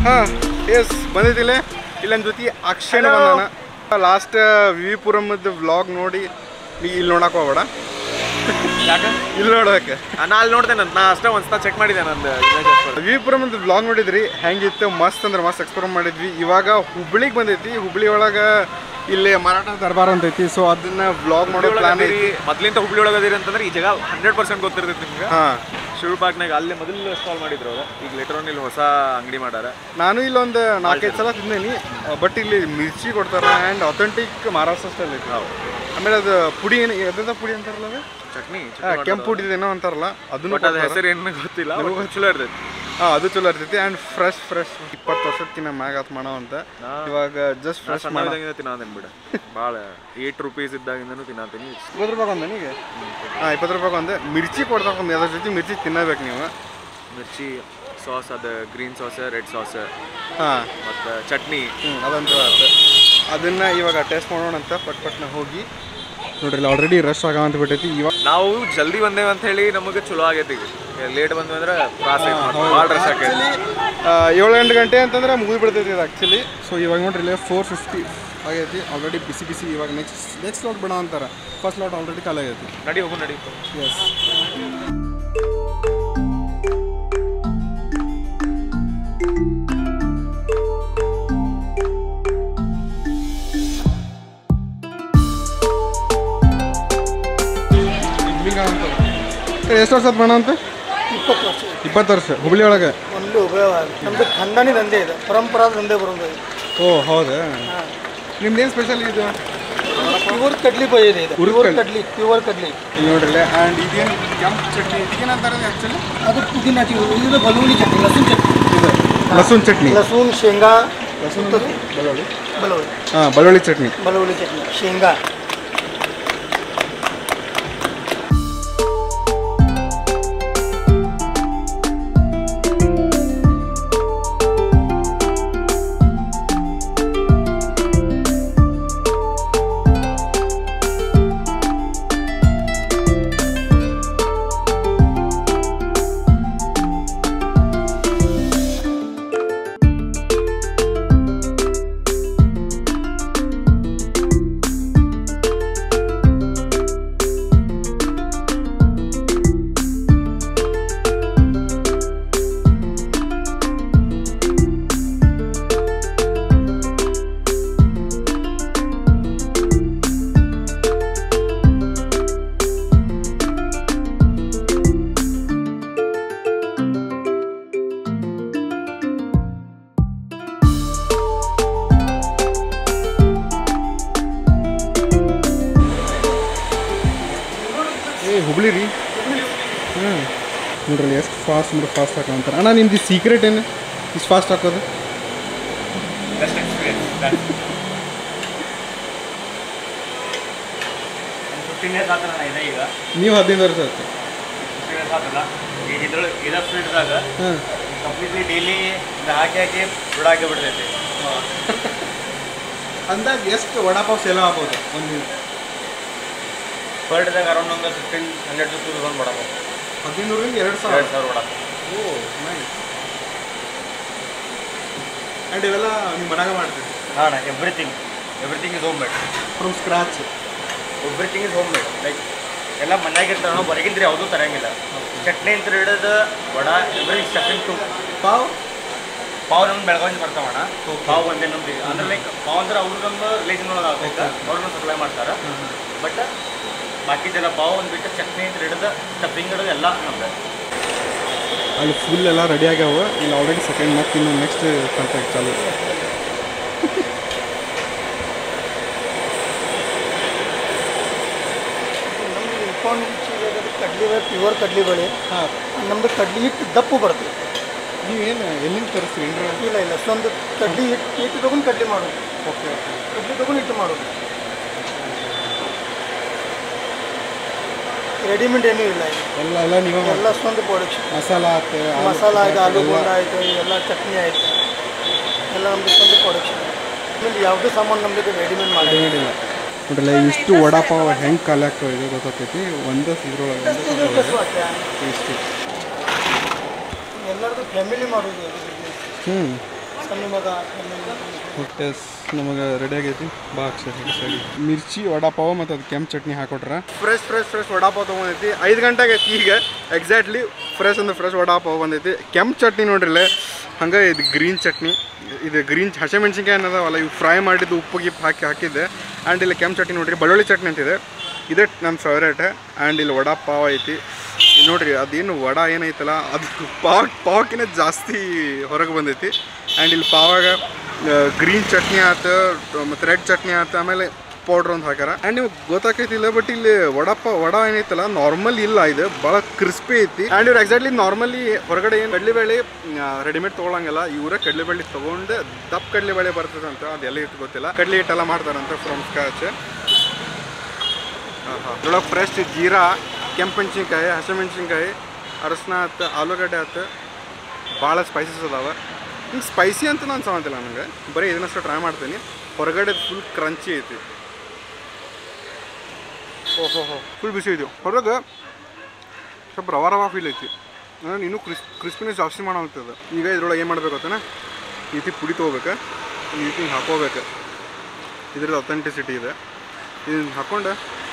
ಹಾಂ ಎಸ್ ಬಂದಿದ್ದಿಲ್ಲ ಇಲ್ಲ ನನ್ನ ಜೊತೆ ಅಕ್ಷಯ್ ಬಂದಾನ ಲಾಸ್ಟ್ ವಿ ಪುರಮದ ವ್ಲಾಗ್ ನೋಡಿ ನೀ ಇಲ್ಲಿ ನೋಡಕ್ ಹೋಗ್ಬೇಡ ಯಾಕೆ ಇಲ್ಲಿ ನೋಡೋಕೆ ನಾ ಅಲ್ಲಿ ನೋಡ್ತೇನೆ ನಾ ಅಷ್ಟೇ ಒಂದ್ಸಲ ಚೆಕ್ ಮಾಡಿದೆ ನಂದು ಇಮೇಜಸ್ ವಿ ಪುರಮದ ವ್ಲಾಗ್ ನೋಡಿದ್ರಿ ಹೆಂಗಿತ್ತು ಮಸ್ತ್ ಅಂದ್ರೆ ಮಸ್ತ್ ಎಕ್ಸ್ಪ್ಲೋರ್ ಮಾಡಿದ್ವಿ ಇವಾಗ ಹುಬ್ಳಿಗೆ ಬಂದೈತಿ ಹುಬ್ಳಿ ಒಳಗೆ ಇಲ್ಲಿ ಮರಾಠ ದರ್ಬಾರ್ ಅಂತ ಐತಿ ಸೊ ಅದನ್ನ ವ್ಲಾಗ್ ಮಾಡೋ ಪ್ಲಾನ್ ಐತಿ ಮೊದ್ಲಿಂದ ಹುಬ್ಳಿ ಒಳಗದಿರಿ ಅಂತಂದ್ರೆ ಈ ಜಾಗ ಹಂಡ್ರೆಡ್ ಪರ್ಸೆಂಟ್ ಗೊತ್ತಿರ್ತೈತಿ ನಿಮ್ಗೆ ಹಾಂ ಶಿವ ಪಾರ್ಕ್ನಾಗ ಅಲ್ಲೇ ಮೊದಲು ಸ್ಟಾಲ್ ಮಾಡಿದ್ರು ಅವ್ರು ಈಗ ಲೇಟರ್ ಆನ್ ಇಲ್ಲಿ ಹೊಸ ಅಂಗಡಿ ಮಾಡಾರ ನಾನು ಇಲ್ಲೊಂದು ನಾಲ್ಕೈದು ಸಲ ತಿಂದೇನಿ ಬಟ್ ಇಲ್ಲಿ ಮಿರ್ಚಿ ಕೊಡ್ತಾರೆ ಆ್ಯಂಡ್ ಅಥೆಂಟಿಕ್ ಮಹಾರಾಷ್ಟ್ರ ಸ್ಟೈಲ್ ಐತಿ ಆಮೇಲೆ ಅದು ಪುಡಿ ಏನು ಎದ್ರದ ಪುಡಿ ಅಂತಾರಲ್ಲ ಅದು ಚಟ್ನಿ ಆ, ಕೆಂಪು ಪುಡಿ ಏನೋ ಅಂತಾರಲ್ಲ ಅದನ್ನು ಬಟ್ ಅದ ಹೆಸರು ಏನು ಗೊತ್ತಿಲ್ಲ ಒಟ್ಟು ಚಲೋ ಇರ್ತೈತಿ ಹಾಂ ಅದು ಚಲೋ ಇರ್ತೈತಿ ಆ್ಯಂಡ್ ಫ್ರೆಶ್ ಫ್ರೆಶ್ ಇಪ್ಪತ್ತು ವರ್ಷಕ್ಕಿಂತ ಮ್ಯಾಗ ಆತ್ ಮಾಡೋ ಅಂತ ಇವಾಗ ಜಸ್ಟ್ ನಾ ಫ್ರೆಶ್ ಸಣ್ಣ ಮಾಡೋ ಇದ್ದಾಗಿಂದ ತಿನ್ನೋದೇನು ಬಿಡ ಭಾಳ ಏಟ್ ರುಪೀಸ್ ಇದ್ದಾಗಿಂದನೂ ತಿನ್ನತೀನಿ ಇಪ್ಪತ್ತು ರೂಪಾಯಿ ಒಂದು ನನಗೆ ಹಾಂ ಇಪ್ಪತ್ತು ರೂಪಾಯಿ ಒಂದು ಮಿರ್ಚಿ ಕೊಡ್ತಾರೆ ಒಂದು ಅದ್ರ ಜೊತೆ ಮಿರ್ಚಿ ತಿನ್ನಬೇಕು ನೀವು ಮಿರ್ಚಿ ಸಾಸ್ ಅದ ಗ್ರೀನ್ ಸಾಸ್ ರೆಡ್ ಸಾಸ್ ಹಾಂ ಮತ್ತು ಚಟ್ನಿ ಹ್ಞೂ ಅದಂತೂ ಆಯ್ತು ಅದನ್ನು ಇವಾಗ ಟೇಸ್ಟ್ ಮಾಡೋಣ ಅಂತ ಪಟ್ ಪಟ್ನ ಹೋಗಿ ನೋಡ್ರಿ ಆಲ್ರೆಡಿ ರಶ್ ಆಗಂತ ಬಿಟ್ಟೈತಿ ಇವಾಗ ನಾವು ಜಲ್ದಿ ಬಂದೇವೆ ಅಂತ ಹೇಳಿ ನಮಗೆ ಚಲೋ ಆಗೈತಿ ಈಗ ಲೇಟ್ ಬಂದ್ವಿ ಅಂದ್ರೆ ತ್ರಾಸ ಐತಿ ಭಾಳ ರಶ್ ಆಗೈತಿ ಏಳು ಎಂಟು ಗಂಟೆ ಅಂತಂದ್ರೆ ಮುಗಿದು ಬಿಡ್ತೈತಿ ಇದು ಆ್ಯಕ್ಚುಲಿ ಸೊ ಇವಾಗ ನೋಡ್ರಿ ಇಲ್ಲೇ ಫೋರ್ ಫಿಫ್ಟಿ ಆಗೈತಿ ಆಲ್ರೆಡಿ ಬಿಸಿ ಬಿಸಿ ಇವಾಗ ನೆಕ್ಸ್ಟ್ ನೆಕ್ಸ್ಟ್ ಲಾಟ್ ಬಿಡೋ ಅಂತಾರೆ ಫಸ್ಟ್ ಲಾಟ್ ಆಲ್ರೆಡಿ ಖಾಲಿ ಆಗೈತಿ ನಡಿ ಹೋಗು ನಡಿ ಎಸ್ ಎಷ್ಟು ವರ್ಷ ಬಣ್ಣ ಅಂತ ಇಪ್ಪತ್ತು ವರ್ಷ ಇಪ್ಪತ್ತು ವರ್ಷ ಹುಬ್ಳಿ ಒಳಗೆ ಒಂದು ಉಪಯೋಗ ನಮ್ಮದು ಖಂಡಾನಿ ದಂಧೆ ಇದೆ ಪರಂಪರಾದ ದಂಧೆ ಬರೋದು ಇದು. ಓ ಹೌದಾ ನಿಮ್ದೇನು ಸ್ಪೆಷಲ್ ಇದು ಪ್ಯೂರ್ ಕಡ್ಲಿ ಬೈ ಇದೆ ಇದು ಹುರ್ದ್ ಪ್ಯೂರ್ ಕಡ್ಲಿ. ಕಡ್ಲಿ ಪ್ಯೂರ್ ಕಡ್ಲಿ ಇಲ್ಲಿ ನೋಡ್ರಿ ಆ್ಯಂಡ್ ಇದೇನು ಕೆಂಪು ಚಟ್ನಿ ಇದಕ್ಕೇನು ಅಂತಾರೆ ಆ್ಯಕ್ಚುಲಿ ಅದು ಪುದೀನ ಚಟ್ನಿ ಇದು ಬಲೂನಿ ಚಟ್ನಿ ಲಸೂನ್ ಚಟ್ನಿ ಇದು ಲಸೂನ್ ಚಟ್ನಿ ಲಸೂನ್ ಶೇಂಗಾ ಲಸೂನ್ ಬೆಳ್ಳುಳ್ಳಿ ಬಲೂನಿ ಹಾಂ ಬೆಳ್ಳುಳ್ಳಿ ಚಟ್ನಿ ಬಲೂನಿ ಚಟ್ನಿ ಶೇಂಗಾ ಏ ಹುಬ್ಳಿ ರೀ ಹ್ಞೂ ನೋಡ್ರಿ ಎಷ್ಟು ಫಾಸ್ಟ್ ಅಂದ್ರೆ ಫಾಸ್ಟ್ ಹಾಕಂತಾರೆ ಅಣ್ಣ ನಿಮ್ದು ಸೀಕ್ರೆಟ್ ಏನು ಇಷ್ಟು ಫಾಸ್ಟ್ ಹಾಕೋದು ಫಿಫ್ಟೀನ್ ಇಯರ್ಸ್ ಆತನ ಇದೆ ಈಗ ನೀವು ಹದಿನೈದು ವರ್ಷ ಆಯ್ತು ಫಿಫ್ಟೀನ್ ಇಯರ್ಸ್ ಆತಲ್ಲ ಈಗ ಇದ್ರೊಳಗೆ ಇದರ ಸ್ವೀಟ್ದಾಗ ಹಾಂ ಕಂಪ್ಲೀಟ್ಲಿ ಡೈಲಿ ಇದು ಹಾಕಿ ಹಾಕಿ ಬಿಡಾಕಿ ಬಿಡ್ತೈತಿ ಅಂದಾಗ ಎಷ್ಟು ವಡಾಪಾವ್ ಸೇಲ್ ಆಗ್ಬೋದು ಒಂದು ಪರ್ ಡೇದಾಗ ಅರೌಂಡ್ ಒಂದು fifteen hundred to two thousand ಬಿಡಬೇಕು ಹದಿನೈದರಿಂದ ಎರಡು ಸಾವಿರ ಎರಡು ಸಾವಿರ ಬಿಡಬೇಕು ಓ ನೈಸ್ ಆ್ಯಂಡ್ ಇವೆಲ್ಲ ನೀವು ಮನಾಗ ಮಾಡ್ತೀರಿ ಹಾಂ everything everything is home made from scratch everything is home made like ಎಲ್ಲ ಮನ್ಯಾಗ ಇರ್ತಾರೆ ನಾವು ಹೊರಗಿಂದ್ರೆ ಯಾವುದೂ ತರಂಗಿಲ್ಲ ಚಟ್ನಿ ಅಂತ ಹಿಡಿದು vada every stuffing to pav pav ನಮ್ಗೆ ಬೆಳಗಾವಿ ಬರ್ತಾವಣ್ಣ ಪಾವ್ ಒಂದೇ ನಮ್ದು ಅಂದ್ರೆ ಲೈಕ್ ಪಾವ್ ಅಂದ್ರೆ ಅವ್ರು ನಮ್ಮ ರಿಲೇಷನ್ ಒಳಗೆ ಆಗ್ಬೇಕು ಅವ್ರನ್ನ ಸಪ್ಲೈ ಮಾಡ್ತಾರೆ ಬಟ್ ಬಾಕಿದೆಲ್ಲ ಪಾವ್ ಒಂದು ಬಿಟ್ಟು ಚಟ್ನಿ ಅಂತ ಹಿಡಿದು ಸ್ಟಫಿಂಗ್ ಹಿಡಿದು ಎಲ್ಲ ನಮ್ದು ಅಲ್ಲಿ ಫುಲ್ ಎಲ್ಲ ರೆಡಿ ಆಗ್ಯಾವ ಇಲ್ಲಿ ಆಲ್ರೆಡಿ ಸೆಕೆಂಡ್ ಮತ್ತೆ ಇನ್ನು ನೆಕ್ಸ್ಟ್ ಕಾಂಟ್ಯಾಕ್ಟ್ ಚಾಲು ನಮ್ದು ಇಂಪಾರ್ಟ್ ಕಡ್ಲಿ ಬೇಳೆ ಪ್ಯೂರ್ ಕಡ್ಲಿ ಬೇಳೆ ಹಾಂ ನಮ್ಮದು ಕಡ್ಲಿ ಹಿಟ್ಟು ದಪ್ಪು ಬರ್ತದೆ ನೀವೇನು ಎಲ್ಲಿಂದ ತರಿಸ್ತೀರಿ ಇಂಡ್ರ ಇಲ್ಲ ಇಲ್ಲ ಸ್ವಂತ ಕಡ್ಲಿ ಹಿಟ್ಟು ಹಿಟ್ಟು ತಗೊಂಡು ಕಡ್ಲಿ ಮಾಡೋದು ಓಕೆ ಓಕೆ ಕಡ್ಲಿ ತಗೊಂಡು ಹಿಟ್ಟು ಮಾಡೋದು ರೆಡಿಮೇಡ್ ಏನೂ ಇಲ್ಲ ಇದು. ಎಲ್ಲ ಎಲ್ಲ ನೀವೇ ಮಾಡಿ ಎಲ್ಲ ಸ್ವಂತ ಪ್ರೊಡಕ್ಷನ್ ಮಸಾಲ ಆಯ್ತು ಆಲೂ- ಮಸಾಲ ಆಯ್ತು ಆಲೂ ಎಲ್ಲ- ಬೋಂಡ ಆಯಿತು ಎಲ್ಲ ಚಟ್ನಿ ಆಯಿತು ಎಲ್ಲ ನಮ್ಮದು ಸ್ವಂತ ಪ್ರೊಡಕ್ಷನ್ ಆಮೇಲೆ ಯಾವುದೇ ಸಾಮಾನು ನಮ್ಮದು ರೆಡಿಮೇಡ್ ಮಾಡಿ ರೆಡಿಮೇಡ್ ಇಲ್ಲ ನೋಡ್ರಲ್ಲ ಇಷ್ಟು ವಡಾಪಾವ್ ಹೆಂಗೆ ಖಾಲಿ ಆಗ್ತಾವೆ ಇದು ಗೊತ್ತಾಗ್ತೈತಿ ಒಂದೇ ಇದ್ರೊಳಗೆ ಇಷ್ಟು ಎಲ್ಲರದು ಫ್ಯಾಮಿಲಿ ಮಾಡೋದು ಇದು business. ಹ್ಞೂ ಕಮ್ಮಿ ಮಗ ಕಮ್ಮಿ ಮಗ. ಎಸ್ ನಮಗೆ ರೆಡಿ ಆಗೈತಿ ಬಾ ಅಕ್ಷಯ್ ಸರಿ ಮಿರ್ಚಿ ವಡಾಪಾವ್ ಮತ್ತು ಅದು ಕೆಂಪು ಚಟ್ನಿ ಹಾಕೊಟ್ರ ಫ್ರೆಶ್ ಫ್ರೆಶ್ ಫ್ರೆಶ್ ವಡಾಪಾವ್ ತೊಗೊಂಡೈತಿ ಐದು ಗಂಟೆಗೆ ಐತಿ ಈಗ ಎಕ್ಸಾಕ್ಟ್ಲಿ ಫ್ರೆಶ್ ಅಂದ್ರೆ ಫ್ರೆಶ್ ವಡಾಪಾವ್ ಬಂದೈತಿ ಕೆಂಪು ಚಟ್ನಿ ನೋಡ್ರಿಲ್ಲ ಹಂಗೆ ಇದು ಗ್ರೀನ್ ಚಟ್ನಿ ಇದು ಗ್ರೀನ್ ಹಸಿಮೆಣ್ಸಿನ್ಕಾಯಿ ಅನ್ನೋದವಲ್ಲ ಇವು ಫ್ರೈ ಮಾಡಿದ್ದು ಉಪ್ಪು ಗಿಪ್ಪು ಹಾಕಿ ಹಾಕಿದ್ದೆ ಆ್ಯಂಡ್ ಇಲ್ಲಿ ಕೆಂಪು ಚಟ್ನಿ ನೋಡ್ರಿ ಬೆಳ್ಳುಳ್ಳಿ ಚಟ್ನಿ ಅಂತಿದೆ ಇದೇ ನನ್ನ ಫೇವ್ರೇಟ್ ಆ್ಯಂಡ್ ಇಲ್ಲಿ ವಡಾಪಾವ್ ಐತಿ ಇಲ್ಲಿ ನೋಡ್ರಿ ಅದೇನು ವಡ ಏನೈತಲ್ಲ ಅದು ಪಾವ್ ಪಾವಕ್ಕಿಂತ ಜಾಸ್ತಿ ಹೊರಗೆ ಬಂದೈತಿ ಆ್ಯಂಡ್ ಇಲ್ಲಿ ಪಾವಾಗ ಗ್ರೀನ್ ಚಟ್ನಿ ಆತು ಮತ್ತು ರೆಡ್ ಚಟ್ನಿ ಆತು ಆಮೇಲೆ ಪೌಡ್ರ್ ಒಂದು ಹಾಕ್ಯಾರ ಆ್ಯಂಡ್ ನಿಮ್ಗೆ ಗೊತ್ತಾಕೈತಿಲ್ಲ ಬಟ್ ಇಲ್ಲಿ ವಡಪ್ಪ ವಡ ಏನೈತಲ್ಲ ನಾರ್ಮಲ್ ಇಲ್ಲ ಇದು ಭಾಳ ಕ್ರಿಸ್ಪಿ ಐತಿ ಆ್ಯಂಡ್ ಇವ್ರು ಎಕ್ಸಾಕ್ಟ್ಲಿ ನಾರ್ಮಲಿ ಹೊರಗಡೆ ಏನು ಕಡಲೆಬೇಳೆ ರೆಡಿಮೇಡ್ ತೊಗೊಳಂಗಿಲ್ಲ ಇವರೇ ಕಡಲೆಬೇಳೆ ತೊಗೊಂಡು ದಪ್ಪ ಕಡಲೆಬೇಳೆ ಬರ್ತದಂತ ಅದೆಲ್ಲ ಇಟ್ಟು ಗೊತ್ತಿಲ್ಲ ಕಡಲೆ ಹಿಟ್ಟೆಲ್ಲ ಮಾಡ್ತಾರಂತ ಫ್ರಮ್ ಸ್ಕ್ರಾಚ್ ಇದ್ರೊಳಗೆ ಫ್ರೆಶ್ ಜೀರಾ ಕೆಂಪು ಮೆಣಸಿನ್ಕಾಯಿ ಹಸಿಮೆಣ್ಸಿನ್ಕಾಯಿ ಅರಶಿನ ಆತು ಆಲೂಗಡ್ಡೆ ಆತು ಭಾಳ ಸ್ಪೈಸಸ್ ಅದಾವ ಹಿಂಗೆ ಸ್ಪೈಸಿ ಅಂತ ನಾನು ಸಾವಂತಿಲ್ಲ ನನಗೆ ಬರೀ ಇದನ್ನಷ್ಟು ಟ್ರೈ ಮಾಡ್ತೀನಿ ಹೊರಗಡೆ ಫುಲ್ ಕ್ರಂಚಿ ಐತಿ ಓಹೋ ಹೋ ಫುಲ್ ಬಿಸಿ ಐತಿ ಹೊರಗೆ ಸ್ವಲ್ಪ ರವ ರವ ಫೀಲ್ ಐತಿ ನಾನು ಇನ್ನೂ ಕ್ರಿಸ್ ಕ್ರಿಸ್ಪಿನೆಸ್ ಜಾಸ್ತಿ ಮಾಡೋಂಥದ್ದು ಈಗ ಇದ್ರೊಳಗೆ ಏನು ಮಾಡ್ಬೇಕು ಗೊತ್ತಾನ ಈ ರೀತಿ ಪುಡಿ ತೊಗೋಬೇಕು ಈ ರೀತಿ ಹಿಂಗೆ ಹಾಕೋಬೇಕು ಇದ್ರದ್ದು ಅಥೆಂಟಿಸಿಟಿ ಇದೆ ಇದನ್ನ ಹಾಕ್ಕೊಂಡು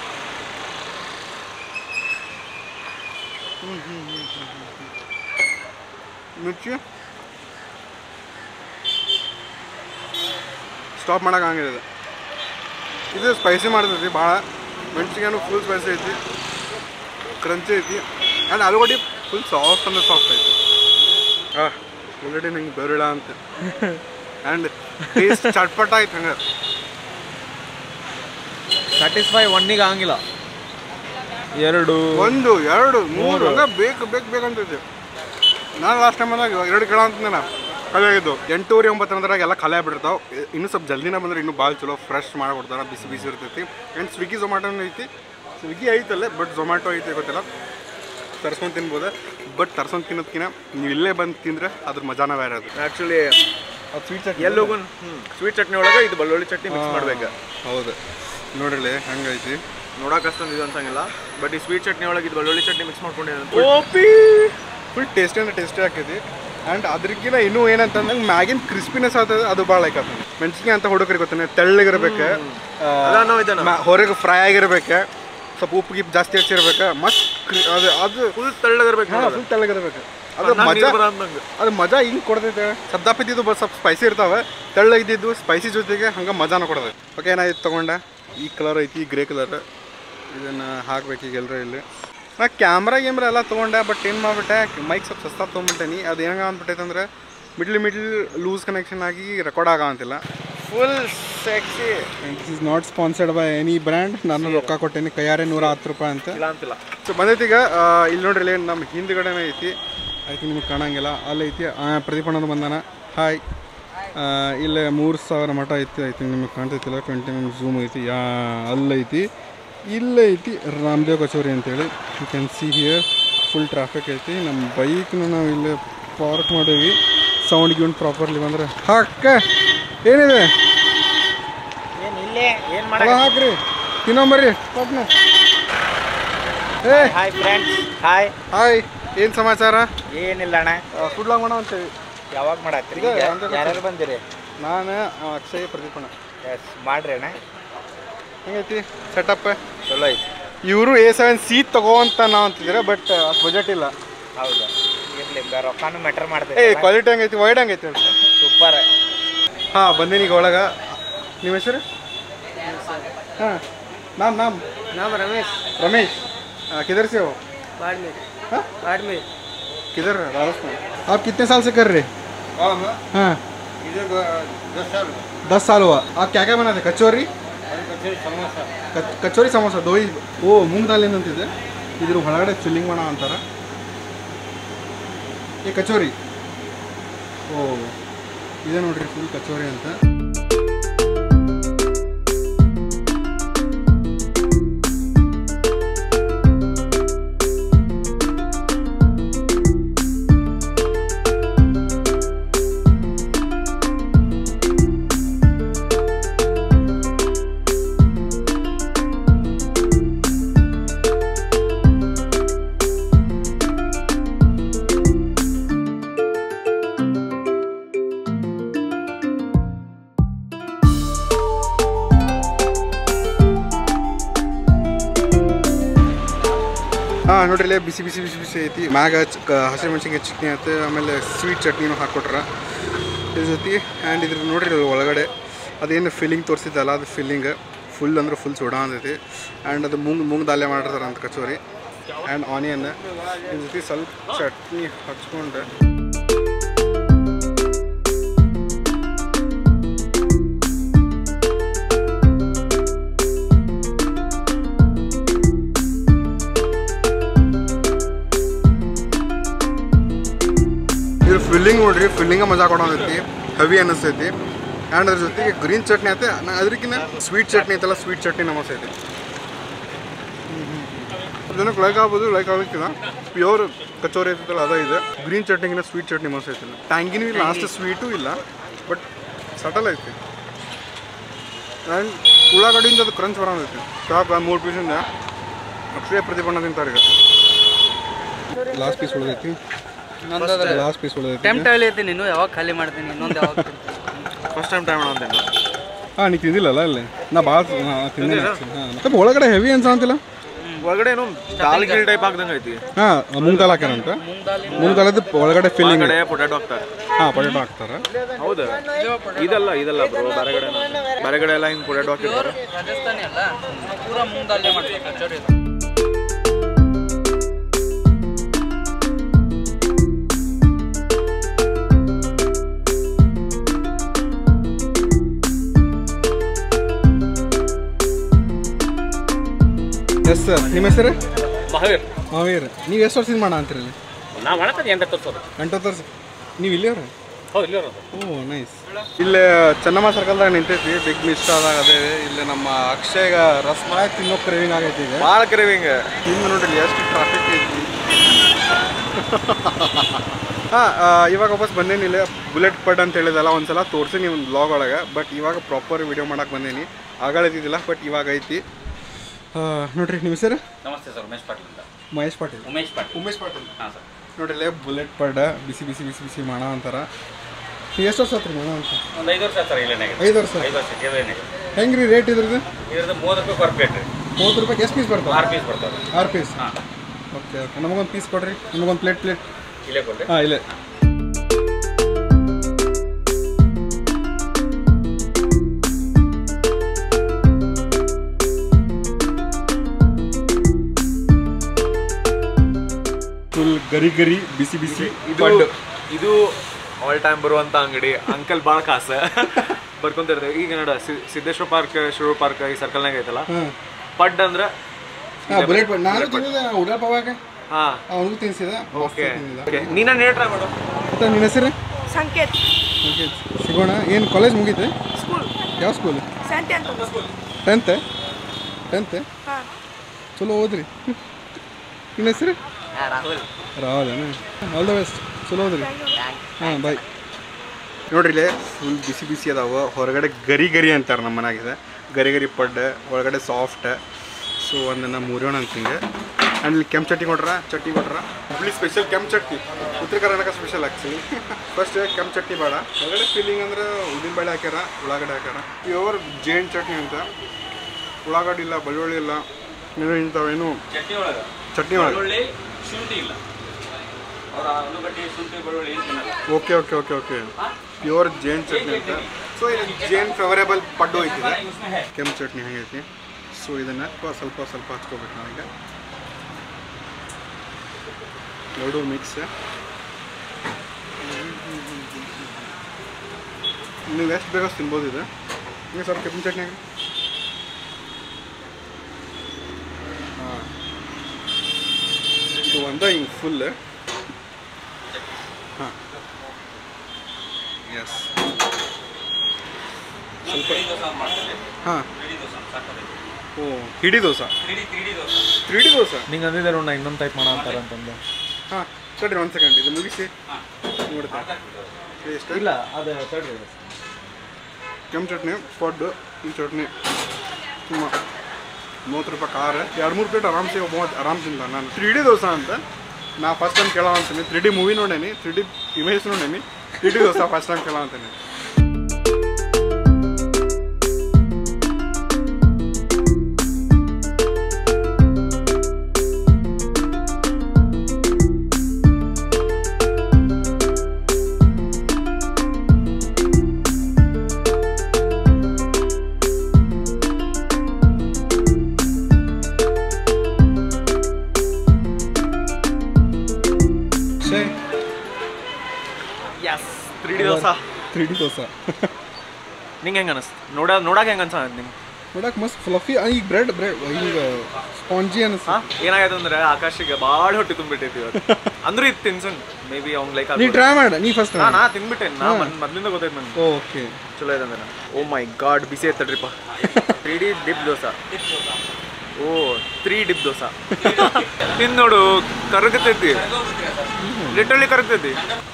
ಮಿರ್ಚಿ ಸ್ಟಾಪ್ ಮಾಡೋಕ್ಕಾಗಿಲ್ಲ ಇದು ಇದು ಸ್ಪೈಸಿ ಮಾಡ್ತೈತಿ ಭಾಳ ಮೆಣಸಿನ್ಕಾನು ಫುಲ್ ಸ್ಪೈಸಿ ಐತಿ ಕ್ರಂಚಿ ಐತಿ ಆ್ಯಂಡ್ ಆಲೂಗಡ್ಡೆ ಫುಲ್ ಸಾಫ್ಟ್ ಅಂದ್ರೆ ಸಾಫ್ಟ್ ಐತಿ ಹಾಂ ಆಲ್ರೆಡಿ ನಂಗೆ ಬೆರಳ ಅಂತ ಆ್ಯಂಡ್ ಟೇಸ್ಟ್ ಚಟ್ಪಟ ಐತೆ ಹಂಗೆ ಸ್ಯಾಟಿಸ್ಫೈ ಒನ್ನಿಗೆ ಆಗಂಗಿಲ್ಲ ಎರಡು ಒಂದು ಎರಡು ಮೂರು ಹಂಗೆ ಬೇಕು ಬೇಕು ಬೇಕಂತೈತಿ ನಾನು ಲಾಸ್ಟ್ ಟೈಮ್ ಬಂದಾಗ ಎರಡು ಕೇಳ ಅಂತಂದೆ ನಾ ಖಾಲಿ ಆಗಿದ್ದು ಎಂಟೂವರೆ ಒಂಬತ್ತು ನಂತರಾಗ ಎಲ್ಲ ಖಾಲಿ ಆಗ್ಬಿಡ್ತಾವೆ ಇನ್ನೂ ಸ್ವಲ್ಪ ಜಲ್ದಿನ ಬಂದ್ರೆ ಇನ್ನೂ ಭಾಳ ಚಲೋ ಫ್ರೆಶ್ ಮಾಡಿಕೊಡ್ತಾರೆ ಬಿಸಿ ಬಿಸಿ ಇರ್ತೈತಿ ಆ್ಯಂಡ್ ಸ್ವಿಗ್ಗಿ ಝೊಮ್ಯಾಟೋನು ಐತಿ ಸ್ವಿಗ್ಗಿ ಐತಲ್ಲೇ ಬಟ್ ಝೊಮ್ಯಾಟೊ ಐತಿ ಗೊತ್ತಿಲ್ಲ ತರ್ಸ್ಕೊಂಡು ತಿನ್ಬೋದು ಬಟ್ ತರ್ಸ್ಕೊಂಡು ತಿನ್ನೋದ್ಕಿಂತ ನೀವು ಇಲ್ಲೇ ಬಂದು ತಿಂದ್ರೆ ಅದ್ರ ಮಜಾನ ಬೇರೆ ಅದು ಆ್ಯಕ್ಚುಲಿ ಅದು ಸ್ವೀಟ್ ಚಟ್ನಿ ಎಲ್ಲೋಗು ಸ್ವೀಟ್ ಚಟ್ನಿ ಒಳಗೆ ಇದು ಬೆಳ್ಳುಳ್ಳಿ ಚಟ್ನಿ ಮಿಕ್ಸ್ ಮಾಡ್ಬೇಕು ಹೌದು ನೋಡ್ರಿ ಹಂಗೈತಿ ನೋಡಕ್ಕೆ ಅಷ್ಟೊಂದು ಇದು ಅನ್ಸಂಗಿಲ್ಲ ಬಟ್ ಈ ಸ್ವೀಟ್ ಚಟ್ನಿ ಒಳಗೆ ಇದು ಬೆಳ್ಳುಳ್ಳಿ ಚಟ್ನಿ ಮಿಕ್ಸ್ ಮಾಡ್ಕೊಂಡಿದ್ದೀನಿ ಫುಲ್ ಟೇಸ್ಟಿ ಅಂದ್ರೆ ಟೇಸ್ಟಿ ಆಕೈತಿ ಆ್ಯಂಡ್ ಅದ್ರಕ್ಕಿಂತ ಇನ್ನೂ ಏನಂತಂದ್ರೆ ಮ್ಯಾಗಿನ ಕ್ರಿಸ್ಪಿನೆಸ್ ಆಗ್ತದೆ ಅದು ಭಾಳ ಲೈಕ್ ಆಗ್ತದೆ ಮೆಣಸಿನ್ಕಾಯಿ ಅಂತ ಹುಡುಗರಿಗೆ ಗೊತ್ತಾನೆ ತೆಳ್ಳಗಿರ್ಬೇಕು ಅದ ನಾವು ಇದನ್ನ ಹೊರಗೆ ಫ್ರೈ ಆಗಿರ್ಬೇಕು ಸ್ವಲ್ಪ ಉಪ್ಪು ಗಿಪ್ಪು ಜಾಸ್ತಿ ಹಚ್ಚಿರ್ಬೇಕು ಮಸ್ತ್ ಕ್ರಿ- ಅದು ಅದು ಫುಲ್ ತೆಳ್ಳಗಿರ್ಬೇಕು ಹಾಂ ಫುಲ್ ತೆಳ್ಳಗಿರ್ಬೇಕು ಅದು ಮಜಾ ಅದು ಮಜಾ ಹಿಂಗೆ ಕೊಡ್ತೈತೆ ಸದ್ದಾಪಿದ್ದು ಬಸ್ ಸ್ವಲ್ಪ ಸ್ಪೈಸಿ ಇರ್ತಾವೆ ತೆಳ್ಳಗಿದ್ದು ಸ್ಪೈಸಿ ಜೊತೆಗೆ ಹಂಗೆ ಮಜಾನ ಕೊಡ್ತೈತೆ ಓಕೆ ಏನಾಯ್ತು ತೊಗೊಂಡೆ ಈ ಕಲರ್ ಐತಿ ಗ್ರೇ ಕಲರ್ ಇದನ್ನು ಹಾಕ್ಬೇಕು ಈಗ ಎಲ್ಲರೂ ಇಲ್ಲಿ ನಾ ಕ್ಯಾಮ್ರಾ ಗಿಮ್ರಾ ಎಲ್ಲ ತೊಗೊಂಡೆ ಬಟ್ ಏನು ಮಾಡ್ಬಿಟ್ಟೆ ಮೈಕ್ ಸ್ವಲ್ಪ ಸಸ್ತಾ ತೊಗೊಂಬಿಟ್ಟೇನಿ ಅದು ಹೆಂಗೆ ಅಂದ್ಬಿಟ್ಟೈತೆ ಅಂದ್ರೆ ಮಿಡ್ಲ್ ಮಿಡ್ಲ್ ಲೂಸ್ ಕನೆಕ್ಷನ್ ಆಗಿ ರೆಕಾರ್ಡ್ ಆಗಂತಿಲ್ಲ full sexy this is not sponsored by any brand ನಾನು ರೊಕ್ಕ ಕೊಟ್ಟೇನಿ ಕೈಯಾರೆ ನೂರ ಹತ್ತು ರೂಪಾಯಿ ಅಂತ ಇಲ್ಲ ಅಂತಿಲ್ಲ ಸೊ ಬಂದೈತಿ ಈಗ ಆ, ಇಲ್ಲಿ ನೋಡ್ರಿ ಇಲ್ಲಿ ನಮ್ಮ ಹಿಂದ್ಗಡೆನೇ ಐತಿ ಐತಿ ನಿಮಗೆ ಕಾಣಂಗಿಲ್ಲ ಅಲ್ಲಿ ಐತಿ ಆ, ಪ್ರದೀಪ್ ಅಣ್ಣದು ಬಂದಾನ ಹಾಯ್ ಇಲ್ಲಿ ಮೂರು ಸಾವಿರ ಮಠ ಐತಿ ಐತಿ ನಿಮಗೆ ಕಾಣ್ತೈತಿಲ್ಲ ಟ್ವೆಂಟಿ ಎಮ್ ಝೂಮ್ ಐತಿ ಯಾ ಅಲ್ಲೈತಿ ಇಲ್ಲೈತಿ ರಾಮದೇವ್ ಕಚೋರಿ ಅಂತೇಳಿ you can see here full traffic ಐತಿ ನಮ್ಮ ಬೈಕ್ನ ನಾವು ಇಲ್ಲೇ ಪಾರ್ಕ್ ಮಾಡೀವಿ ಸೌಂಡ್ ಗಿೌಂಡ್ ಪ್ರಾಪರ್ಲಿ ಬಂದ್ರೆ ಹಾಕ ಏನಿದೆ ಏನು ಇಲ್ಲೇ ಏನು ಅಲ್ಲ ಹಾಕ್ರಿ ತಿನ್ನೊಂಬರ್ರಿ ಪಾಪ್ನ ಏ ಹಾಯ್ ಫ್ರೆಂಡ್ಸ್ ಹಾಯ್ ಹಾಯ್ ಏನು ಸಮಾಚಾರ ಏನಿಲ್ಲ ಅಣ್ಣ ಫುಡ್ ಲಾಗ್ ಮಾಡೋ ಅಂತೇಳಿ ಯಾವಾಗ ಮಾಡತ್ತೀರಿ ಇದೆ, ಈಗ? ಅಂದ್ರೆ ಯಾರ್ಯಾರು ಬಂದಿರಿ ನಾನು ಆ, ಅಕ್ಷಯ್ ಪ್ರದೀಪಣ್ಣ ಎಸ್ ಮಾಡ್ರಿ ಅಣ್ಣ ಹೆಂಗೈತಿ ಸೆಟಪ್ ಚಲೋ ಐತಿ ಇವರು ಎ ಸೆವೆನ್ ಸಿ ತಗೋ ಅಂತ ನಾವು ಅಂತಿದ್ರೆ ಬಟ್ ಅಷ್ಟು ಬಜೆಟ್ ಇಲ್ಲ ಹೌದು ಇರ್ಲಿ ಬ- ರೊಕ್ಕನೂ ಮೆಟರ್ ಏ ಮಾಡ್ತೈತಿ ಕ್ವಾಲಿಟಿ ಹೆಂಗೈತಿ ವೈಡ್ ಹೆಂಗೈತಿ ಅಂತ ಸೂಪರ್ ಹಾಂ ಬಂದೀನಿ ಈಗ ಒಳಗೆ ನಿಮ್ಮ ಹೆಸರು ಹಾಂ ನಾಮ್ ನಾಮ್ ನಾಮ್ ರಮೇಶ್ रमेश आ, किधर से हो ಬಾಡ್ಮೇರ್ हाँ? ಬಾಡ್ಮೇರ್ किधर राजस्थान आप कितने साल से कर रहे हाँ दस साल हुआ आप क्या क्या बनाते कचौरी ಕ- ಕಚೋರಿ ಸಮೋಸ ದೋಯಿ ಓ ಮೂಂಗ್ ದಾಲ್ ಏನಂತಿದೆ ಇದ್ರ ಒಳಗಡೆ ಫಿಲ್ಲಿಂಗ್ ಮಾಡೋ ಅಂತಾರ ಈ ಕಚೋರಿ ಓ ಇದೆ ನೋಡ್ರಿ ಫುಲ್ ಕಚೋರಿ ಅಂತ ನೋಡ್ರಿ ಇಲ್ಲೇ ಬಿಸಿ ಬಿಸಿ ಬಿಸಿ ಬಿಸಿ ಐತಿ ಮ್ಯಾಗ ಚ- ಕ- ಹಸಿಮೆಣ್ಸಿನ್ಕಾಯಿ ಚಟ್ನಿ ಐತೆ ಆಮೇಲೆ ಸ್ವೀಟ್ ಚಟ್ನಿನೂ ಹಾಕ್ಕೊಟ್ರ ಇದ್ರ ಜೊತೆ ಆ್ಯಂಡ್ ಇದ್ರ ನೋಡ್ರಿ ಇಲ್ಲಿ ಒಳಗಡೆ ಅದೇನು ಫೀಲಿಂಗ್ ತೋರಿಸಿದ್ದಲ್ಲ ಅದು ಫೀಲಿಂಗ್ ಫುಲ್ ಅಂದ್ರೆ ಫುಲ್ ಸುಡ ಅಂತೈತಿ ಆ್ಯಂಡ್ ಅದು ಮುಂಗ್ ಮುಂಗ್ ದಾಲ್ಯ ಮಾಡಿರ್ತಾರೆ ಅಂತ ಕಚೋರಿ ಆ್ಯಂಡ್ ಆನಿಯನ್ ಇದ್ರ ಜೊತೆ ಸ್ವಲ್ಪ ಚಟ್ನಿ ಹಚ್ಕೊಂಡು ಇದ್ರ ಫಿಲ್ಲಿಂಗ್ ನೋಡ್ರಿ ಫಿಲ್ಲಿಂಗ ಮಜಾ ಕೊಡೋದೈತಿ ಹೆವಿ ಅನ್ನಿಸ್ತೈತಿ ಆ್ಯಂಡ್ ಅದ್ರ ಜೊತೆಗೆ ಗ್ರೀನ್ ಚಟ್ನಿ ಐತೆ ಅದಕ್ಕಿಂತ ಸ್ವೀಟ್ ಚಟ್ನಿ ಐತಲ್ಲ ಸ್ವೀಟ್ ಚಟ್ನಿ ನಮಸ್ತೈತಿ ಜನಕ್ಕೆ ಲೈಕ್ ಆಗ್ಬೋದು ಲೈಕ್ ಆಗೋಕ್ಕಿಲ್ಲ ಪ್ಯೂರ್ ಕಚೋರಿ ಐತಲ್ಲ ಅದ ಇದೆ ಗ್ರೀನ್ ಚಟ್ನಿಗಿನ ಸ್ವೀಟ್ ಚಟ್ನಿ ಮಸ್ತ್ ಐತಿಲ್ಲ ಟ್ಯಾಂಗಿನೂ ಇಲ್ಲ ಅಷ್ಟು ಸ್ವೀಟು ಇಲ್ಲ ಬಟ್ ಸಟಲ್ ಐತಿ ಆ್ಯಂಡ್ ಉಳ್ಳಾಗಡ್ಡಿಯಿಂದ ಅದು ಕ್ರಂಚ್ ಬರೋದೈತಿ ಚಾಪ್ ಮೂರು ಪೀಸಿಂದ ಅಕ್ಷಯ ಪ್ರತಿಭಟನೆ ತಿಂತಾರೆ ಈಗ ಲಾಸ್ಟ್ ಪೀಸ್ ಉಳಿದೈತಿ ಲಾಸ್ಟ್ ಪೀಸ್ ಉಳಿದೈತಿ ಟೆಂಪ್ಟ್ ಹೇಳೈತಿ ನೀನು ಯಾವಾಗ ಖಾಲಿ ಮಾಡ್ತೀನಿ ಇನ್ನೊಂದು ಯಾವಾಗ ಫಸ್ಟ್ ಟೈಮ್ ಟೈಮ್ ಅಂತೇನು ಹಾಂ ನೀ ತಿಂದಿಲ್ಲಲ್ಲ ಅಲ್ಲಿ ನಾ ಭಾಳ ತಿಂದಿಲ್ಲ ಹಾಂ ಸ್ವಲ್ಪ ಒಳಗಡೆ ಹೆವಿ ಅನ್ಸ ಅಂತಿಲ್ಲ ಒಳಗಡೆ ಏನು ದಾಲ್ ಗಿಲ್ ಟೈಪ್ ಆಗ್ದಂಗೆ ಐತಿ ಹಾಂ ಮುಂಗ್ ದಾಲ್ ಹಾಕ್ಯಾರಂತ ಮುಂಗ್ ದಾಲದ ಒಳಗಡೆ ಫೀಲಿಂಗ್ ಒಳಗಡೆ ಪೊಟ್ಯಾಟೊ ಹಾಕ್ತಾರೆ ಹಾಂ ಪೊಟೇಟೊ ಹಾಕ್ತಾರೆ ಹೌದಾ ಇದಲ್ಲ ಇದಲ್ಲ ಬ್ರೋ ಬೇರೆ ಕಡೆ ಬೇರೆ ಕಡೆ ಎಲ್ಲ ಹಿಂಗೆ ಪೊಟ್ಯಾಟೊ ಹಾಕಿರ್ತಾರೆ ರಾಜಸ್ಥಾನಿ ಅಲ್ಲ ಪೂರಾ ಮುಂದಲ್ಲೇ ಮಾಡ್ತೀವಿ ಕಚೋರಿ ಎಸ್ ಸರ್ ನಿಮ್ಮ ಹೆಸರು ಮಹಾವೀರ್ ಮಾವೀರ್ ನೀವು ಎಷ್ಟು ವರ್ಷದಿಂದ ಮಾಡ ಅಂತೀರಲ್ಲಿ ನಾವು ಮಾಡತ್ತೆ ಎಂತ ತೋರಿಸೋದು ಎಂಟತ್ತು ವರ್ಷ ನೀವು ಇಲ್ಲಿಯವ್ರ ಹೌದು ಇಲ್ಲಿ ಇರೋದು ಓ ನೈಸ್ ಇಲ್ಲೇ ಚೆನ್ನಮ್ಮ ಸರ್ಕಲ್ದಾಗ ನಿಂತೈತಿ ಬಿಗ್ ಮಿಸ್ಟ್ ಆದಾಗ ಅದೇ ಇಲ್ಲಿ ನಮ್ಮ ಅಕ್ಷಯಗ ರಸಮಲಾಯಿ ತಿನ್ನೋ ಕ್ರೇವಿಂಗ್ ಆಗೈತಿ ಈಗ ಭಾಳ ಕ್ರೇವಿಂಗ್ ಹಿಂದೆ ನೋಡ್ರಿ ಎಷ್ಟು ಟ್ರಾಫಿಕ್ ಐತಿ ಹಾಂ ಇವಾಗ ವಾಪಸ್ ಬಂದೇನಿ ಇಲ್ಲೇ ಬುಲೆಟ್ ಪಡ್ ಅಂತ ಹೇಳಿದಲ್ಲ ಒಂದ್ಸಲ ತೋರಿಸಿ ಒಂದು ಬ್ಲಾಗ್ ಒಳಗೆ ಬಟ್ ಇವಾಗ ಪ್ರಾಪರ್ ವಿಡಿಯೋ ಮಾಡಕ್ಕೆ ಬಂದೇನಿ ಆಗಳಿದ್ದಿದ್ದಿಲ್ಲ ಬಟ್ ಇವಾಗ ಐತಿ ಆ, ನೋಡ್ರಿ ನಿಮ್ಮ ಹೆಸರು ನಮಸ್ತೆ ಸರ್ ಉಮೇಶ್ ಪಾಟೀಲ್ ಅಂತ ಮಹೇಶ್ ಪಾಟೀಲ್ ಉಮೇಶ್ ಪಾಟೀಲ್ ಉಮೇಶ್ ಪಾಟೀಲ್ ಹಾಂ ಸರ್ ನೋಡ್ರಿ ಇಲ್ಲೇ ಬುಲೆಟ್ ಪಡ್ ಬಿಸಿ ಬಿಸಿ ಬಿಸಿ ಬಿಸಿ ಮಾಡ ಅಂತಾರ ನೀವು ಎಷ್ಟು ವರ್ಷ ಆತ್ರಿ ಮಾಡ ಅಂತ ಒಂದು ಐದು ವರ್ಷ ಸರ್ ಇಲ್ಲೇನೆ ಐದು ವರ್ಷ ಐದು ವರ್ಷ ಇಲ್ಲೇನೆ ಹೆಂಗ್ರಿ ರೇಟ್ ಇದ್ರದ್ದು ಇದ್ರದ್ದು ಮೂವತ್ತು ರೂಪಾಯಿ ಪರ್ ಪ್ಲೇಟ್ ರೀ ಮೂವತ್ತು ರೂಪಾಯಿ ಎಷ್ಟು ಪೀಸ್ ಬರ್ತಾವೆ ಆರು ಪೀಸ್ ಬರ್ತಾವೆ ಆರು ಪೀಸ್ ಹಾಂ ಓಕೆ ಓಕೆ ನಮಗೊಂದು ಪೀಸ್ ಕೊಡ್ರಿ ನಮಗೊಂದು ಪ್ಲೇಟ್ ಪ್ಲೇಟ್ ಇಲ್ಲೇ ಕೊಡ್ರಿ ಹಾಂ ಇಲ್ಲೇ ಫುಲ್ ಗರಿ ಗರಿ ಬಿಸಿ ಬಿಸಿ ಇದು ಇದು ಆಲ್ ಟೈಮ್ ಬರುವಂತ ಅಂಗಡಿ ಅಂಕಲ್ ಭಾಳ ಕಾಸ ಬರ್ಕೊಂತಿರ್ತೇವೆ ಈಗ ನೋಡ ಸಿ- ಸಿದ್ದೇಶ್ವರ ಪಾರ್ಕ್ ಶಿವ ಪಾರ್ಕ್ ಈ ಸರ್ಕಲ್ನಾಗ ಐತಲ್ಲ ಹಾಂ ಪಡ್ ಅಂದ್ರ ಹಾಂ ಬುಲೆಟ್ ಪಡ್ ನಾನು ತಿಂದಿದ್ದೆ ಉಡಾ ಪವಾಗ ಹಾ ಅವನಿಗೂ ತಿನ್ಸಿದ ಓಕೆ ಓಕೆ ನೀನ ನೇಟ್ರ ಮಾಡು ಮತ್ತೆ ನಿನ್ನ ಹೆಸರು ಸಂಕೇತ್ ಓಕೆ ಸಿಗೋಣ ಏನು ಕಾಲೇಜ್ ಮುಗೀತೆ ಸ್ಕೂಲ್ ಯಾವ ಸ್ಕೂಲ್ ಸೆಂಟ್ ಅಂತ ಟೆಂತ್ ಟೆಂತ್ ಹಾಂ ಚಲೋ ಓದ್ರಿ ನಿನ್ನ ಹೆಸರು ರಾಹುಲ್ ರಾವಲೇನ ಆಲ್ ದ ಬೆಸ್ಟ್ ಚಲೋ ಓದ್ರಿ ಹಾಂ ಬಾಯ್ ನೋಡ್ರಿ ಇಲ್ಲೇ ಫುಲ್ ಬಿಸಿ ಬಿಸಿ ಅದಾವ ಹೊರಗಡೆ ಗರಿ ಗರಿ ಅಂತಾರೆ ನಮ್ಮ ಮನ್ಯಾಗಿದೆ ಗರಿ ಗರಿ ಪಡ್ಡ ಒಳಗಡೆ ಸಾಫ್ಟ್ ಸೊ ಒಂದನ್ನು ಮುರಿಯೋಣ ಅಂತ ಹಿಂಗೆ ಆ್ಯಂಡ್ ಇಲ್ಲಿ ಕೆಂಪು ಚಟ್ನಿ ಕೊಟ್ರ ಚಟ್ನಿ ಕೊಟ್ರ ಹುಬ್ಳಿ ಸ್ಪೆಷಲ್ ಕೆಂಪು ಚಟ್ನಿ ಉತ್ತರ ಕರ್ನಾಟಕ ಸ್ಪೆಷಲ್ ಆ್ಯಕ್ಚುಲಿ ಫಸ್ಟ್ ಕೆಂಪು ಚಟ್ನಿ ಬೇಡ ಒಳಗಡೆ ಫೀಲಿಂಗ್ ಅಂದ್ರೆ ಉದ್ದಿನಬೇಳೆ ಹಾಕ್ಯಾರ ಉಳ್ಳಾಗಡ್ಡೆ ಹಾಕ್ಯಾರ ಪ್ಯೂರ್ ಜೇನ್ ಚಟ್ನಿ ಅಂತ ಉಳ್ಳಾಗಡ್ಡಿ ಇಲ್ಲ ಬೆಳ್ಳುಳ್ಳಿ ಇಲ್ಲ ಇನ್ನು ಇಂಥವೇನು ಚಟ್ನಿ ಒಳಗೆ ಚಟ್ನಿ ಒಳಗೆ ಬೆಳ್ಳುಳ್ಳಿ ಶುಂಠಿ ಇಲ್ಲ ಅವ್ರ ಆಲೂಗಡ್ಡೆ ಶುಂಠಿ ಬೆಳ್ಳುಳ್ಳಿ ಏನು ತಿನ್ನಲ್ಲ okay okay okay okay pure ಜೇನ್ ಚಟ್ನಿ ಅಂತ ಸೊ ಇದು ಜೇನ್ ಫೇವರೇಬಲ್ ಪಡ್ಡು ಐತಿದೆ ಕೆಂಪು ಚಟ್ನಿ ಹೆಂಗೈತಿ ಸೊ ಇದನ್ನು ಸ್ವಲ್ಪ ಸ್ವಲ್ಪ ಹಚ್ಕೋಬೇಕು ನಾವೀಗ ಎರಡು ಮಿಕ್ಸ್ ನೀವು ಎಷ್ಟು ಬೇಗ ತಿನ್ಬೋದು ಇದು ನೀವು ಸ್ವಲ್ಪ ಕೆಂಪು ಚಟ್ನಿ ಹಾಕಿ ಹಾಂ ಇದು ಒಂದ ಹಿಂಗೆ ಫುಲ್ ಹಾಂ ಎಸ್ ಸ್ವಲ್ಪ ಹಾಂ ಓ ಹಿಡಿ ದೋಸೆ ತ್ರೀ ಡಿ ದೋಸೆ ನಿಂಗೆ ಅಂದಿದ್ದೆ ನೋಡ್ ನಾ ಇನ್ನೊಂದು ಟೈಪ್ ಮಾಡ ಅಂತಾರ ಅಂತಂದು ಹಾಂ ತಡ್ರಿ ಒಂದು ಸೆಕೆಂಡ್ ಇದು ಮುಗಿಸಿ ನೋಡ್ತಾ ಎಷ್ಟು ಇಲ್ಲ ಅದು ತಡ್ರಿ ಕೆಂಪು ಚಟ್ನಿ ಪಡ್ಡು ಈ ಚಟ್ನಿ ತುಂಬ ಮೂವತ್ತು ರೂಪಾಯಿ ಖಾರ ಎರಡು ಮೂರು ಪ್ಲೇಟ್ ಆರಾಮ್ಸೆ ಮೂವತ್ತು ಆರಾಮ್ ತಿಂದ ನಾನು ತ್ರೀ ಡಿ ದೋಸೆ ಅಂತ ನಾ ಫಸ್ಟ್ ಟೈಮ್ ಕೇಳೋ ಅಂತೀನಿ ತ್ರೀ ಡಿ ಮೂವಿ ನೋಡೇನಿ ತ್ರೀ ಡಿ ಇಮೇಜ್ ನೋಡೇನಿ three D dosa first time ಕೇಳೋ ಅಂತೀನಿ yes three D dosa three D dosa ನಿಂಗೆ ಹೆಂಗೆ ಅನಿಸ್ತು ನೋಡ ನೋಡಕ್ಕೆ ಹೆಂಗೆ ಅನ್ಸ ನಿಂಗೆ ನೋಡಕ್ ಮಸ್ತ್ ಫ್ಲಫಿ ಈಗ ಬ್ರೆಡ್ ಬ್ರೆಡ್ ಈಗ ಸ್ಪಾಂಜಿ ಅನಿಸ್ತು ಹಾಂ ಏನಾಗೈತೆ ಅಂದ್ರೆ ಆಕಾಶಿಗೆ ಭಾಳ ಹೊಟ್ಟೆ ತುಂಬಿಟ್ಟೈತಿ ಇವತ್ತು ಅಂದ್ರೂ ಇದು ತಿನ್ಸನ್ ಮೇ ಬಿ ಅವ್ನು ಲೈಕ್ ನೀ ಟ್ರೈ ಮಾಡ ನೀ ಫಸ್ಟ್ ನಾ ನಾ ತಿನ್ಬಿಟ್ಟೇನೆ ನಾ ಮೊದ್ಲಿಂದ ಗೊತ್ತೈತೆ ನನಗೆ ಓಕೆ ಚಲೋ ಇದೆ ಅಂದ್ರೆ ಓ ಮೈ ಗಾಡ್ ಬಿಸಿ ಐತಡ್ರಿಪ್ಪ three D dip dosa oh three dip dosa ತಿಂದು ನೋಡು ಕರಗತೈತಿ ಲಿಟ್ರಲಿ ಕರಗತೈತಿ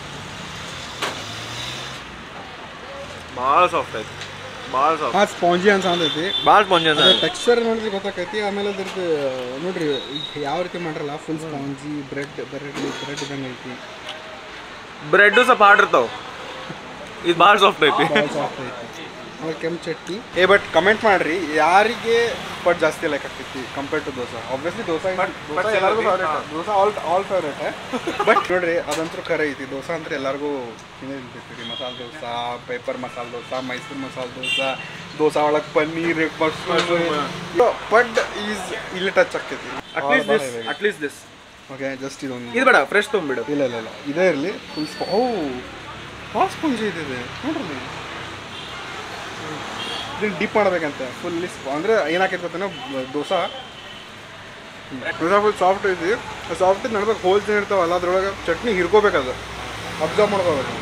ಭಾಳ ಸಾಫ್ಟ್ ಐತಿ ಭಾಳ ಸಾಫ್ಟ್ ಆ ಸ್ಪಾಂಜಿ ಅನ್ಸಂತೈತಿ ಭಾಳ ಸ್ಪಾಂಜ್ ಅದ ಟೆಕ್ಸ್ಚರ್ ನೋಡಿದ್ರೆ ಗೊತ್ತಾಕೈತಿ ಆಮೇಲೆ ಅದ್ರದ್ದು ನೋಡ್ರಿ ಈಗ ಯಾವ ರೀತಿ ಮಾಡ್ರಲ್ಲ full spongy bread bread bread ಇದಂಗೆ ಐತಿ ಬ್ರೆಡ್ಡು ಸ್ವಲ್ಪ ಹಾರ್ಡ್ ಇರ್ತಾವ ಇದು ಭಾಳ ಸಾಫ್ಟ್ ಐತಿ ಭಾಳ ಸಾಫ್ಟ್ ಐತಿ ಆಮೇಲೆ ಕೆಂಪು ಚಟ್ನಿ ಏ ಬಟ್ ಕಮೆಂಟ್ ಮಾಡ್ರಿ ಯಾರಿಗೆ ಪಟ್ ಜಾಸ್ತಿ ಲೈಕ್ ಆಗ್ತೈತಿ compare to dosa obviously dosa dosa ಎಲ್ಲರಿಗೂ favourite dosa all all favourite but ನೋಡ್ರಿ ಅದಂತೂ ಖರೆ ಐತಿ ದೋಸೆ ಅಂದ್ರೆ ಎಲ್ಲರಿಗೂ ಹಿಂಗೆ ಇರ್ತೈತಿ ಮಸಾಲೆ ದೋಸೆ ಪೇಪರ್ ಮಸಾಲೆ ದೋಸೆ ಮೈಸೂರು ಮಸಾಲೆ ದೋಸೆ ದೋಸೆ ಒಳಗೆ ಪನ್ನೀರ್ ಮಶ್ರೂಮ್ ಪಡ್ ಈಸ್ ಇಲ್ಲಿ ಟಚ್ ಆಗ್ತೈತಿ at least this at least this okay just ಇದೊಂದು ಇದು ಬೇಡ ಫ್ರೆಶ್ ತೊಗೊಂಬಿಡು ಇಲ್ಲ ಇಲ್ಲ ಇಲ್ಲ ಇದೇ ಇರಲಿ ಫುಲ್ ಸ್ಪಾ ಓ ಭಾಳ ಸ್ಪಾಂಜಿ ಇದಿದೆ ನೋಡ್ರಿ ಇದನ್ನ ಡೀಪ್ ಮಾಡ್ಬೇಕಂತೆ ಫುಲ್ ಅಂದರೆ ಏನಾಕೈತೆ ಗೊತ್ತೇನೋ ದೋಸೆ ದೋಸೆ ಫುಲ್ ಸಾಫ್ಟ್ ಐತಿ ಸಾಫ್ಟ್ ನಡ್ಬೇಕು ಹೋಲ್ಸ್ ಇರ್ತಾವಲ್ಲ ಅದ್ರೊಳಗೆ ಚಟ್ನಿ ಹಿರ್ಕೋಬೇಕದು ಅಬ್ಸರ್ವ್ ಮಾಡ್ಕೋಬೇಕು